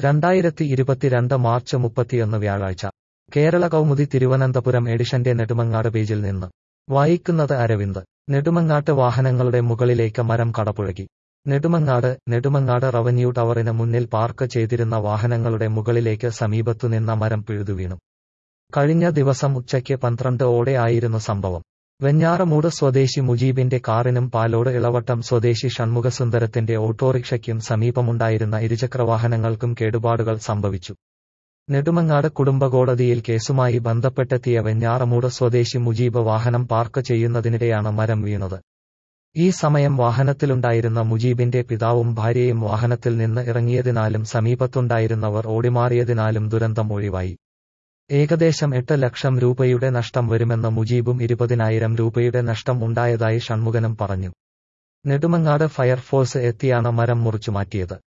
രണ്ടായിരത്തി ഇരുപത്തിരണ്ട് മാർച്ച് മുപ്പത്തിയൊന്ന് വ്യാഴാഴ്ച കേരള കൗമുദി തിരുവനന്തപുരം എഡിഷന്റെ നെടുമങ്ങാട് പേജിൽ നിന്ന് വായിക്കുന്നത് അരവിന്ദ് നെടുമങ്ങാട്ട് വാഹനങ്ങളുടെ മുകളിലേക്ക് മരം കടപുഴകി നെടുമങ്ങാട് നെടുമങ്ങാട് റവന്യൂ ടവറിന് മുന്നിൽ പാർക്ക് ചെയ്തിരുന്ന വാഹനങ്ങളുടെ മുകളിലേക്ക് സമീപത്തു നിന്ന മരം പിഴുതുവീണു കഴിഞ്ഞ ദിവസം ഉച്ചയ്ക്ക് പന്ത്രണ്ട് ഓടെ ആയിരുന്നു സംഭവം വെഞ്ഞാറമൂട് സ്വദേശി മുജീബിന്റെ കാറിനും പാലോട് ഇളവട്ടം സ്വദേശി ഷൺമുഖസുന്ദരത്തിന്റെ ഓട്ടോറിക്ഷയ്ക്കും സമീപമുണ്ടായിരുന്ന ഇരുചക്രവാഹനങ്ങൾക്കും കേടുപാടുകൾ സംഭവിച്ചു നെടുമങ്ങാട് കുടുംബകോടതിയിൽ കേസുമായി ബന്ധപ്പെട്ടെത്തിയ വെഞ്ഞാറമൂട് സ്വദേശി മുജീബ് വാഹനം പാർക്ക് ചെയ്യുന്നതിനിടെയാണ് മരം വീണത് ഈ സമയം വാഹനത്തിലുണ്ടായിരുന്ന മുജീബിന്റെ പിതാവും ഭാര്യയും വാഹനത്തിൽ നിന്ന് ഇറങ്ങിയതിനാലും സമീപത്തുണ്ടായിരുന്നവർ ഓടിമാറിയതിനാലും ദുരന്തം ഒഴിവായി ഏകദേശം എട്ട് ലക്ഷം രൂപയുടെ നഷ്ടം വരുമെന്ന് മുജീബും ഇരുപതിനായിരം രൂപയുടെ നഷ്ടം ഉണ്ടായതായി ഷൺമുഖനും പറഞ്ഞു നെടുമങ്ങാട് ഫയർഫോഴ്സ് എത്തിയാണ് മരം മുറിച്ചുമാറ്റിയത്